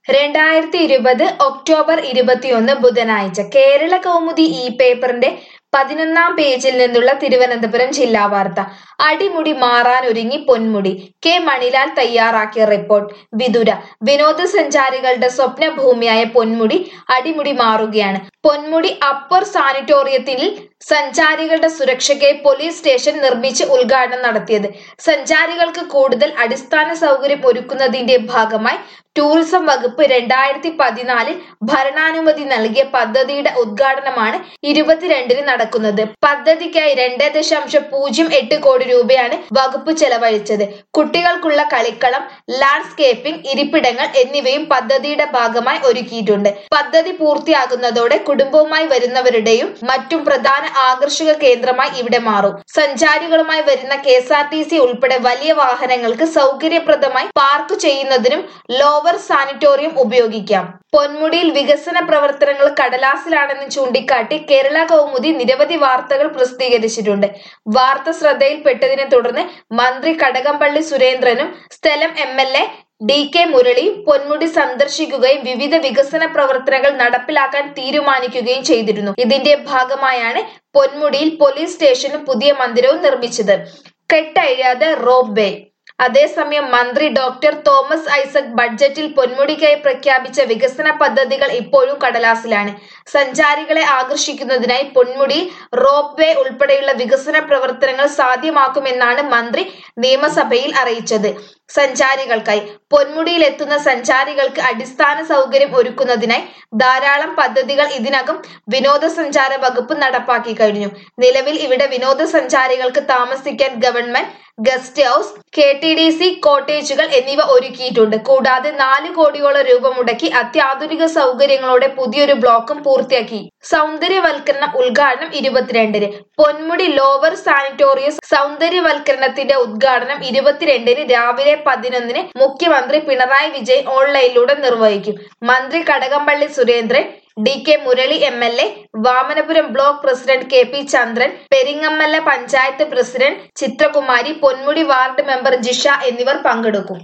രണ്ടായിരത്തി ഇരുപത് ഒക്ടോബർ ഇരുപത്തിയൊന്ന് ബുധനാഴ്ച കേരള കൗമുദി ഈ പേപ്പറിന്റെ പതിനൊന്നാം പേജിൽ നിന്നുള്ള തിരുവനന്തപുരം ജില്ലാ വാർത്ത അടിമുടി മാറാനൊരുങ്ങി പൊന്മുടി കെ മണിലാൽ തയ്യാറാക്കിയ റിപ്പോർട്ട് വിതുര വിനോദസഞ്ചാരികളുടെ സ്വപ്നഭൂമിയായ പൊന്മുടി അടിമുടി മാറുകയാണ് പൊന്മുടി അപ്പർ സാനിറ്റോറിയത്തിൽ സഞ്ചാരികളുടെ സുരക്ഷയ്ക്കായി പോലീസ് സ്റ്റേഷൻ നിർമ്മിച്ച് ഉദ്ഘാടനം നടത്തിയത് സഞ്ചാരികൾക്ക് കൂടുതൽ അടിസ്ഥാന സൗകര്യം ഒരുക്കുന്നതിന്റെ ഭാഗമായി ടൂറിസം വകുപ്പ് രണ്ടായിരത്തി പതിനാലിൽ ഭരണാനുമതി നൽകിയ പദ്ധതിയുടെ ഉദ്ഘാടനമാണ് ഇരുപത്തിരണ്ടിന് നടക്കുന്നത് പദ്ധതിക്കായി രണ്ട് ദശാംശം പൂജ്യം എട്ട് കോടി രൂപയാണ് വകുപ്പ് ചെലവഴിച്ചത് കുട്ടികൾക്കുള്ള കളിക്കളം ലാൻഡ്സ്കേപ്പിംഗ് ഇരിപ്പിടങ്ങൾ എന്നിവയും പദ്ധതിയുടെ ഭാഗമായി ഒരുക്കിയിട്ടുണ്ട് പദ്ധതി പൂർത്തിയാകുന്നതോടെ കുടുംബവുമായി വരുന്നവരുടെയും മറ്റും പ്രധാന ആകർഷക കേന്ദ്രമായി ഇവിടെ മാറും സഞ്ചാരികളുമായി വരുന്ന K S R T C ഉൾപ്പെടെ വലിയ വാഹനങ്ങൾക്ക് സൗകര്യപ്രദമായി പാർക്ക് ചെയ്യുന്നതിനും ലോവർ സാനിറ്റോറിയം ഉപയോഗിക്കാം പൊന്മുടിയിൽ വികസന പ്രവർത്തനങ്ങൾ കടലാസിലാണെന്ന് ചൂണ്ടിക്കാട്ടി കേരള കൗമുദി നിരവധി വാർത്തകൾ പ്രസിദ്ധീകരിച്ചിട്ടുണ്ട് വാർത്ത ശ്രദ്ധയിൽപ്പെട്ടതിനെ തുടർന്ന് മന്ത്രി കടകംപള്ളി സുരേന്ദ്രനും സ്ഥലം M L A D K Murali Ponmudi സന്ദർശിക്കുകയും വിവിധ വികസന പ്രവർത്തനങ്ങൾ നടപ്പിലാക്കാൻ തീരുമാനിക്കുകയും ചെയ്തിരുന്നു ഇതിന്റെ ഭാഗമായാണ് പൊന്മുടിയിൽ പോലീസ് സ്റ്റേഷനും പുതിയ മന്ദിരവും നിർമ്മിച്ചത് കെട്ടഴിയാതെ റോപ്പ് വേ അതേസമയം മന്ത്രി ഡോക്ടർ തോമസ് ഐസക് ബഡ്ജറ്റിൽ പൊന്മുടിക്കായി പ്രഖ്യാപിച്ച വികസന പദ്ധതികൾ ഇപ്പോഴും കടലാസിലാണ് സഞ്ചാരികളെ ആകർഷിക്കുന്നതിനായി പൊന്മുടി റോപ്പ് വേ ഉൾപ്പെടെയുള്ള വികസന പ്രവർത്തനങ്ങൾ സാധ്യമാക്കുമെന്നാണ് മന്ത്രി നിയമസഭയിൽ അറിയിച്ചത് സഞ്ചാരികൾക്കായി പൊന്മുടിയിൽ എത്തുന്ന സഞ്ചാരികൾക്ക് അടിസ്ഥാന സൗകര്യം ഒരുക്കുന്നതിനായി ധാരാളം പദ്ധതികൾ ഇതിനകം വിനോദസഞ്ചാര വകുപ്പ് നടപ്പാക്കി കഴിഞ്ഞു നിലവിൽ ഇവിടെ വിനോദസഞ്ചാരികൾക്ക് താമസിക്കാൻ government guest house K T D C കോട്ടേജുകൾ എന്നിവ ഒരുക്കിയിട്ടുണ്ട് കൂടാതെ നാല് കോടിയോളം രൂപ മുടക്കി അത്യാധുനിക സൗകര്യങ്ങളോടെ പുതിയൊരു ബ്ലോക്കും പൂർത്തിയാക്കി സൗന്ദര്യവൽക്കരണം ഉദ്ഘാടനം ഇരുപത്തിരണ്ടിന് പൊന്മുടി ലോവർ സാനിറ്റോറിയം സൗന്ദര്യവൽക്കരണത്തിന്റെ ഉദ്ഘാടനം ഇരുപത്തിരണ്ടിന് രാവിലെ പതിനൊന്നിന് മുഖ്യമന്ത്രി പിണറായി വിജയൻ ഓൺലൈനിലൂടെ നിർവഹിക്കും മന്ത്രി Kadakampally Surendran D K Murali M L A Vamanapuram block president K P Chandran Peringamala panchayat president Chithrakumari Ponmudi ward member Jisha എന്നിവർ പങ്കെടുക്കും